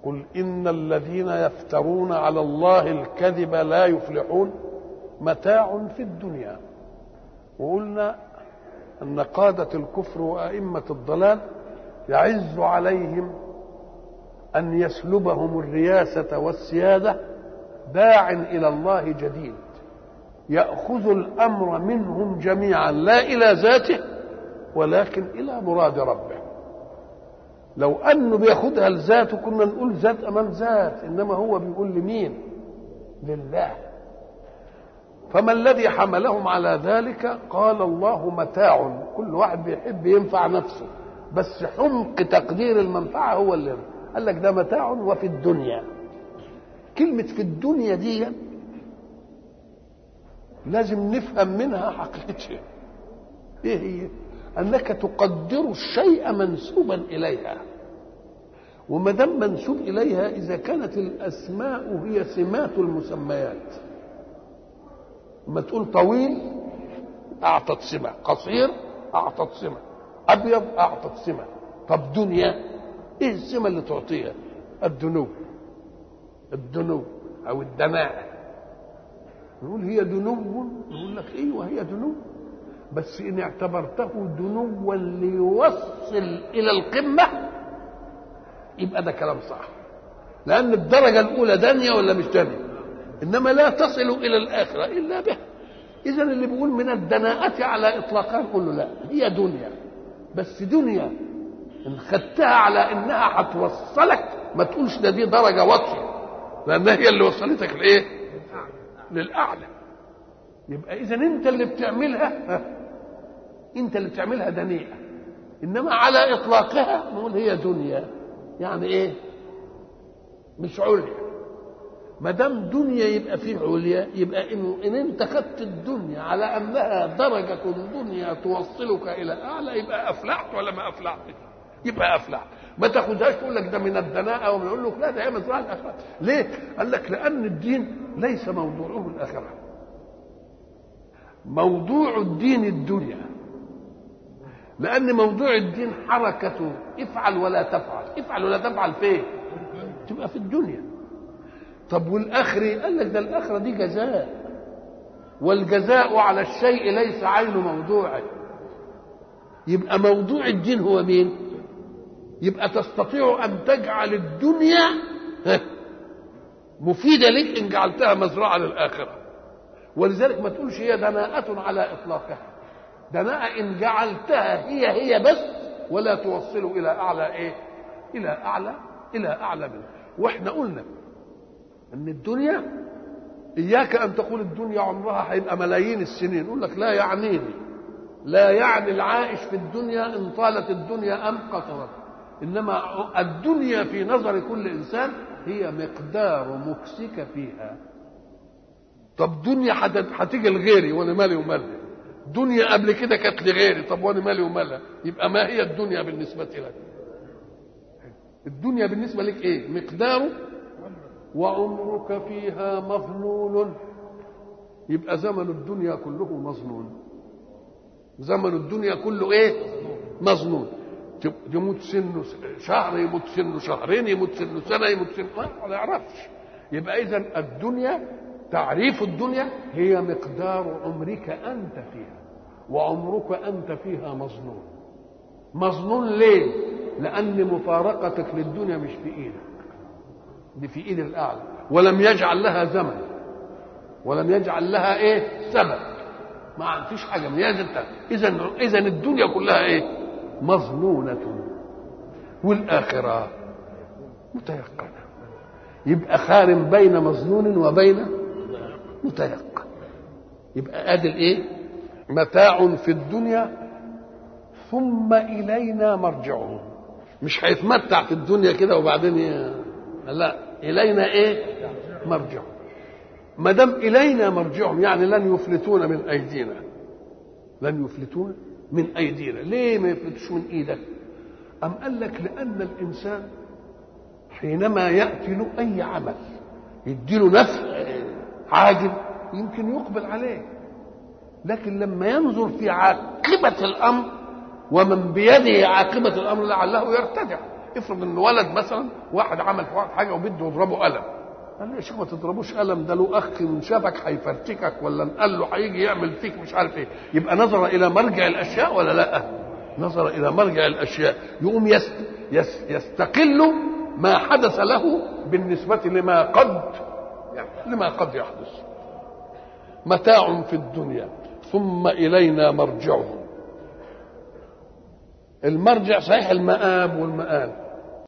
قل إن الذين يفترون على الله الكذب لا يفلحون متاع في الدنيا وقلنا أن قادة الكفر وأئمة الضلال يعز عليهم أن يسلبهم الرياسة والسيادة داع إلى الله جديد يأخذ الأمر منهم جميعا لا إلى ذاته ولكن إلى مراد ربه لو أنه بياخدها لذاته كنا نقول ذات أمام ذات إنما هو بيقول لمين لله فما الذي حملهم على ذلك قال الله متاع كل واحد بيحب ينفع نفسه بس حمق تقدير المنفعة هو اللي قال لك ده متاع وفي الدنيا كلمة في الدنيا دي لازم نفهم منها حقيقتها ايه هي انك تقدر الشيء منسوبا اليها وما دام منسوب اليها اذا كانت الاسماء هي سمات المسميات ما تقول طويل اعطت سمه قصير اعطت سمه ابيض اعطت سمه طب دنيا ايه السمه اللي تعطيها الدنو الدنو او الدناءه نقول هي دنو يقول لك ايوه هي دنو بس ان اعتبرته دنوا ليوصل الى القمه يبقى ده كلام صح لان الدرجه الاولى دنيا ولا مش دنيا انما لا تصل الى الاخره الا بها اذا اللي بيقول من الدناءة على اطلاقها نقول له لا هي دنيا بس دنيا ان خدتها على انها هتوصلك ما تقولش ده دي درجه واطيه لانها هي اللي وصلتك لايه للاعلى يبقى اذا انت اللي بتعملها انت اللي بتعملها دنيئه انما على اطلاقها نقول هي دنيا يعني ايه مش عليا ما دام دنيا يبقى فيه عليا يبقى انه ان انت خدت الدنيا على انها درجه دنيا توصلك الى الاعلى يبقى افلحت ولا ما افلحتش يبقى افلحت ما تاخدهاش تقول لك ده من الدناءة ويقول لك لا ده هي مزرعة الآخرة ليه؟ قال لك لأن الدين ليس موضوعه الآخرة موضوع الدين الدنيا لأن موضوع الدين حركة افعل ولا تفعل افعل ولا تفعل فين؟ تبقى في الدنيا طب والآخرة قال لك ده الآخرة دي جزاء والجزاء على الشيء ليس عين موضوعه يبقى موضوع الدين هو مين؟ يبقى تستطيع ان تجعل الدنيا مفيده لك ان جعلتها مزرعه للاخره ولذلك ما تقولش هي دناءة على اطلاقها دناءة ان جعلتها هي هي بس ولا توصل الى اعلى ايه الى اعلى الى اعلى منه واحنا قلنا ان الدنيا اياك ان تقول الدنيا عمرها هيبقى ملايين السنين يقول لك لا يعنيني لا يعني العائش في الدنيا ان طالت الدنيا ام قصرت انما الدنيا في نظر كل انسان هي مقدار مكسك فيها طب دنيا هتيجي لغيري وانا مالي ومالها دنيا قبل كده كانت لغيري طب وانا مالي ومالها يبقى ما هي الدنيا بالنسبه لك الدنيا بالنسبه لك ايه مقداره وعمرك فيها مظنون يبقى زمن الدنيا كله مظنون زمن الدنيا كله ايه مظنون يموت سنه شهر يموت سنه شهرين يموت سنه سنه يموت سنه ما يعرفش يبقى اذا الدنيا تعريف الدنيا هي مقدار عمرك انت فيها وعمرك انت فيها مظنون مظنون ليه لان مفارقتك للدنيا مش في ايدك دي في ايد الاعلى ولم يجعل لها زمن ولم يجعل لها ايه سبب ما فيش حاجه من اذا اذا الدنيا كلها ايه مظنونة والآخرة متيقنة يبقى خارم بين مظنون وبين متيقن يبقى ادي الايه متاع في الدنيا ثم الينا مرجعهم مش هيتمتع في الدنيا كده وبعدين ي... لا الينا ايه مرجعهم ما دام الينا مرجعهم يعني لن يفلتون من ايدينا لن يفلتون من ايدينا ليه ما يفلتوش من ايدك ام قال لك لان الانسان حينما ياتي له اي عمل يديله نفع عاجل يمكن يقبل عليه لكن لما ينظر في عاقبة الأمر ومن بيده عاقبة الأمر لعله يرتدع افرض ان ولد مثلا واحد عمل حاجه وبده يضربه قلم قال له يا شيخ ما تضربوش قلم ده له اخ من شافك هيفرتكك ولا قال له هيجي يعمل فيك مش عارف ايه يبقى نظر الى مرجع الاشياء ولا لا نظر الى مرجع الاشياء يقوم يس يس يستقل ما حدث له بالنسبه لما قد لما قد يحدث متاع في الدنيا ثم الينا مرجعهم المرجع صحيح المآب والمآل